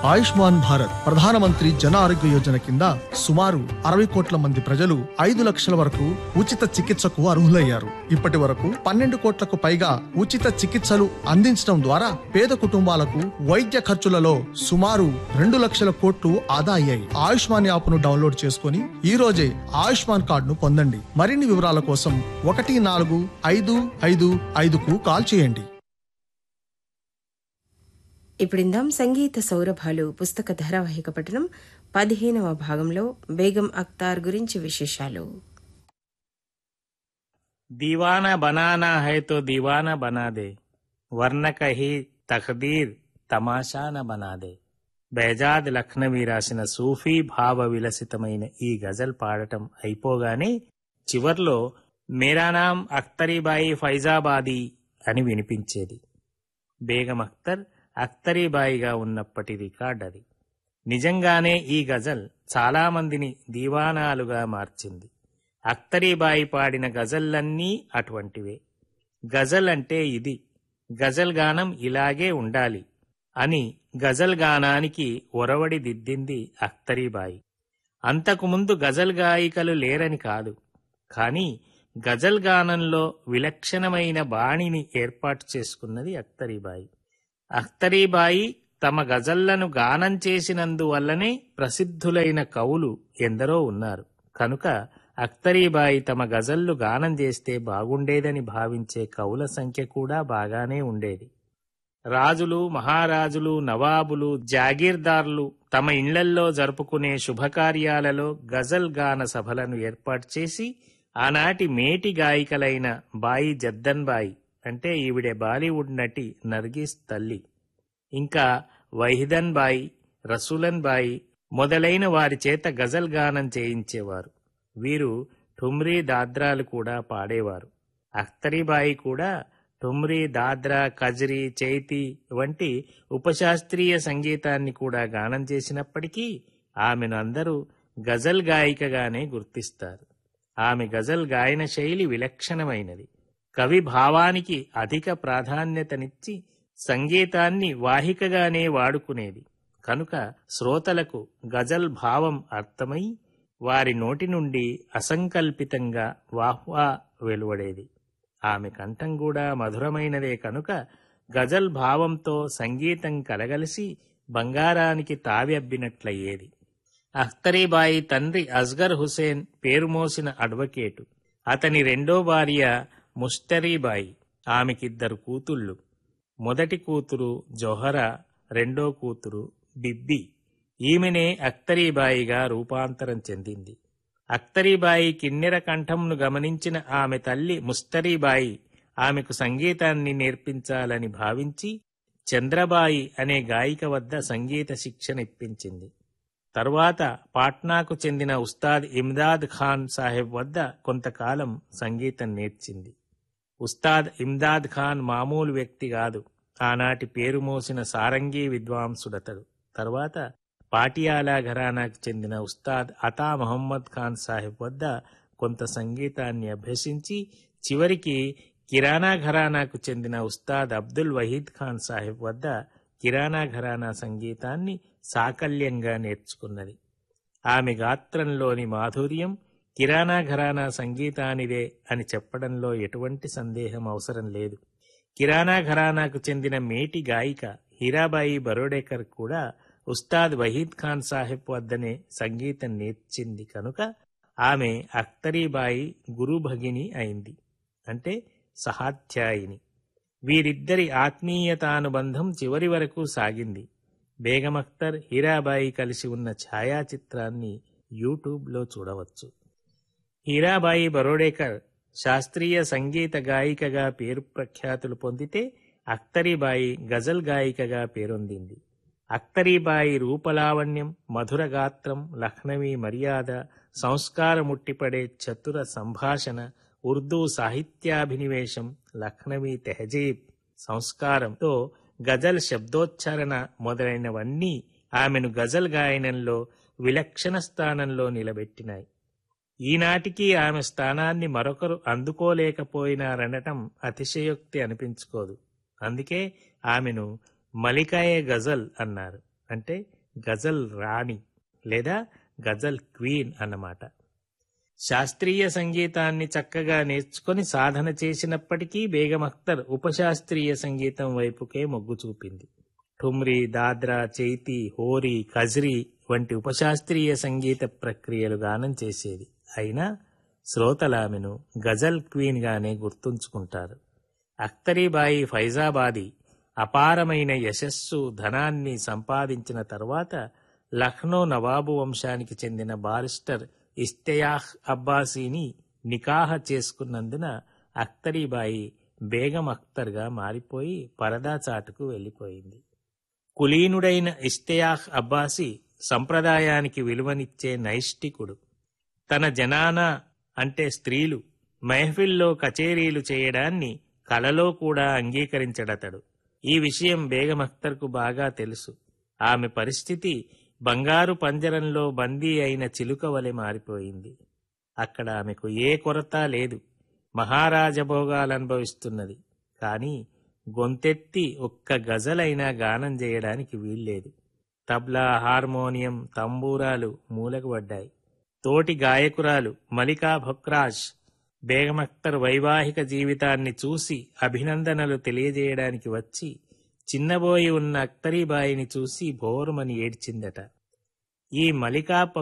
ఆయుష్మాన్ భారత్ ప్రధానమంత్రి జన ఆరోగ్య యోజన కింద సుమారు అరవై కోట్ల మంది ప్రజలు ఐదు లక్షల వరకు ఉచిత చికిత్సకు అర్హులయ్యారు ఇప్పటి వరకు పన్నెండు కోట్లకు పైగా ఉచిత చికిత్సలు అందించడం ద్వారా పేద కుటుంబాలకు వైద్య ఖర్చులలో సుమారు రెండు లక్షల కోట్లు ఆదా అయ్యాయి ఆయుష్మాన్ యాప్ ను డౌన్లోడ్ చేసుకుని ఈ రోజే ఆయుష్మాన్ కార్డును పొందండి మరిన్ని వివరాల కోసం ఒకటి నాలుగు ఐదు ఐదు ఐదుకు కాల్ చేయండి ఇప్పుడిందాం సంగీత సౌరభాలు పుస్తక ధారావాహిక పఠనం పదిహేనవ భాగంలో బేగం అక్తార్ గురించి విశేషాలు दीवाना बनाना है तो दीवाना बना दे वरन कही తఖదీర్ తమాషా న బనాదే బేజాద్ లఖ్నవీ రాసిన సూఫీ భావ విలసితమైన ఈ గజల్ పాడటం అయిపోగానే చివర్లో మేరా నాం అఖ్తరీబాయి ఫైజాబాదీ అని వినిపించేది బేగం అఖ్తర్ అఖ్తరీబాయిగా ఉన్నప్పటి రికార్డ్ అది నిజంగానే ఈ గజల్ చాలా మందిని దీవానాలుగా మార్చింది అఖ్తరీబాయి పాడిన గజల్లన్నీ అటువంటివే గజల్ అంటే ఇది గజల్ గానం ఇలాగే ఉండాలి అని గజల్ గానానికి ఒరవడి దిద్దింది అఖ్తరీబాయి అంతకుముందు గజల్ గాయికలు లేరని కాదు కానీ గజల్ గానంలో విలక్షణమైన బాణిని ఏర్పాటు చేసుకున్నది అఖ్తరీబాయి అఖ్తరీబాయి తమ గజల్లను గానం చేసినందువల్లనే ప్రసిద్ధులైన కవులు ఎందరో ఉన్నారు కనుక అఖ్తరీబాయి తమ గజల్లు గానం చేస్తే బాగుండేదని భావించే కవుల సంఖ్య కూడా బాగానే ఉండేది రాజులు మహారాజులు నవాబులు జాగీర్దార్లు తమ ఇళ్లల్లో జరుపుకునే శుభకార్యాలలో గజల్ గాన సభలను ఏర్పాటు చేసి ఆనాటి మేటి గాయికలైన బాయి జద్దన్ బాయి అంటే ఈవిడే బాలీవుడ్ నటి నర్గీస్ తల్లి ఇంకా వైహిదన్ బాయి రసూలన్ బాయి మొదలైన వారి చేత గజల్ గానం చేయించేవారు వీరు ఠుమ్రీ దాద్రాలు కూడా పాడేవారు అఖ్తరీబాయి కూడా ఠుమ్రీ దాద్రా కజరీ చైతి వంటి ఉపశాస్త్రీయ సంగీతాన్ని కూడా గానం చేసినప్పటికీ ఆమెను అందరూ గజల్ గాయికగానే గుర్తిస్తారు ఆమె గజల్ గాయన శైలి విలక్షణమైనది కవి భావానికి అధిక ప్రాధాన్యతనిచ్చి సంగీతాన్ని వాహికగానే వాడుకునేది కనుక శ్రోతలకు గజల్ భావం అర్థమై వారి నోటి నుండి అసంకల్పితంగా వాహ్వా వెలువడేది ఆమె కంఠం కూడా మధురమైనదే కనుక గజల్ భావంతో సంగీతం కలగలిసి బంగారానికి తావెబ్బినట్లయ్యేది అఖ్తరీబాయి తండ్రి అస్గర్ హుసేన్ పేరు మోసిన అడ్వకేటు అతని రెండో భార్య ముష్టరీబాయి ఆమెకిద్దరు కూతుళ్ళు మొదటి కూతురు జొహరా రెండో కూతురు బిబ్బి ఈమెనే అఖ్తరీబాయిగా రూపాంతరం చెందింది అఖ్తరీబాయి కిన్నెర కంఠంను గమనించిన ఆమె తల్లి ముస్తరీబాయి ఆమెకు సంగీతాన్ని నేర్పించాలని భావించి చంద్రబాయి అనే గాయిక వద్ద సంగీత శిక్షణ ఇప్పించింది తరువాత పాట్నాకు చెందిన ఉస్తాద్ ఇమ్దాద్ ఖాన్ సాహెబ్ వద్ద కొంతకాలం సంగీతం నేర్చింది ఉస్తాద్ ఇమ్దాద్ ఖాన్ మామూలు వ్యక్తి కాదు ఆనాటి పేరు మోసిన సారంగీ విద్వాంసుడతడు తర్వాత పాటియాలా ఘరానాకు చెందిన ఉస్తాద్ అతా మహమ్మద్ ఖాన్ సాహెబ్ వద్ద కొంత సంగీతాన్ని అభ్యసించి చివరికి కిరాణా ఘరానాకు చెందిన ఉస్తాద్ అబ్దుల్ వహీద్ ఖాన్ సాహెబ్ వద్ద కిరాణా ఘరానా సంగీతాన్ని సాకల్యంగా నేర్చుకున్నది ఆమె గాత్రంలోని మాధుర్యం కిరాణా ఘరానా సంగీతానిదే అని చెప్పడంలో ఎటువంటి సందేహం అవసరం లేదు కిరాణా ఘరానాకు చెందిన మేటి గాయిక హీరాబాయి బరోడేకర్ కూడా ఉస్తాద్ వహీద్ ఖాన్ సాహెబ్ వద్దనే సంగీతం నేర్చింది కనుక ఆమె అఖ్తరీబాయి గురు భగిని అయింది అంటే సహాధ్యాయిని వీరిద్దరి ఆత్మీయతానుబంధం చివరి వరకు సాగింది బేగం అఖ్తర్ హీరాబాయి కలిసి ఉన్న ఛాయాచిత్రాన్ని యూట్యూబ్లో చూడవచ్చు హీరాబాయి బరోడేకర్ శాస్త్రీయ సంగీత గాయికగా పేరు ప్రఖ్యాతులు పొందితే అఖ్తరీబాయి గజల్ గాయికగా పేరొందింది అఖ్తరీబాయి రూపలావణ్యం మధుర గాత్రం లఖ్నవీ మర్యాద సంస్కారముట్టిపడే చతుర సంభాషణ ఉర్దూ సాహిత్యాభినివేశం లఖ్నవీ తెహజీబ్ సంస్కారంతో గజల్ శబ్దోచ్చారణ మొదలైనవన్నీ ఆమెను గజల్ గాయనంలో విలక్షణ స్థానంలో నిలబెట్టినాయి ఈనాటికి ఆమె స్థానాన్ని మరొకరు అందుకోలేకపోయినారనటం అతిశయోక్తి అనిపించుకోదు అందుకే ఆమెను మలికాయే గజల్ అన్నారు అంటే గజల్ రాణి లేదా గజల్ క్వీన్ అన్నమాట శాస్త్రీయ సంగీతాన్ని చక్కగా నేర్చుకొని సాధన చేసినప్పటికీ బేగం అఖ్తర్ ఉపశాస్త్రీయ సంగీతం వైపుకే మొగ్గు చూపింది ఠుమ్రీ దాద్రా చైతి హోరీ ఖజ్రీ వంటి ఉపశాస్త్రీయ సంగీత ప్రక్రియలు గానం చేసేది అయినా శ్రోతలామెను గజల్ క్వీన్ గానే గుర్తుంచుకుంటారు అఖ్తరీబాయి ఫైజాబాది అపారమైన యశస్సు ధనాన్ని సంపాదించిన తర్వాత లక్నో నవాబు వంశానికి చెందిన బారిస్టర్ ఇస్తయాహ్ అబ్బాసీని నికాహ చేసుకున్నందున అఖ్తరీబాయి బేగం అఖ్తర్గా మారిపోయి పరదా చాటుకు వెళ్ళిపోయింది కులీనుడైన ఇస్తయాహ్ అబ్బాసి సంప్రదాయానికి విలువనిచ్చే నైష్టికుడు తన జనానా అంటే స్త్రీలు మెహఫిల్లో కచేరీలు చేయడాన్ని కలలో కూడా అంగీకరించడతడు ఈ విషయం బేగం అఖ్తర్కు బాగా తెలుసు ఆమె పరిస్థితి బంగారు పంజరంలో బందీ అయిన చిలుక వలె మారిపోయింది అక్కడ ఆమెకు ఏ కొరత లేదు మహారాజభోగాలనుభవిస్తున్నది కాని గొంతెత్తి ఒక్క గజలైనా గానం చేయడానికి వీల్లేదు తబ్లా హార్మోనియం తంబూరాలు మూలకు పడ్డాయి తోటి గాయకురాలు మలికా భొక్రాజ్ బేగమఖ్తర్ వైవాహిక జీవితాన్ని చూసి అభినందనలు తెలియజేయడానికి వచ్చి చిన్నబోయి ఉన్న అఖ్తరీబాయిని చూసి భోరుమని ఏడ్చిందట ఈ మలికా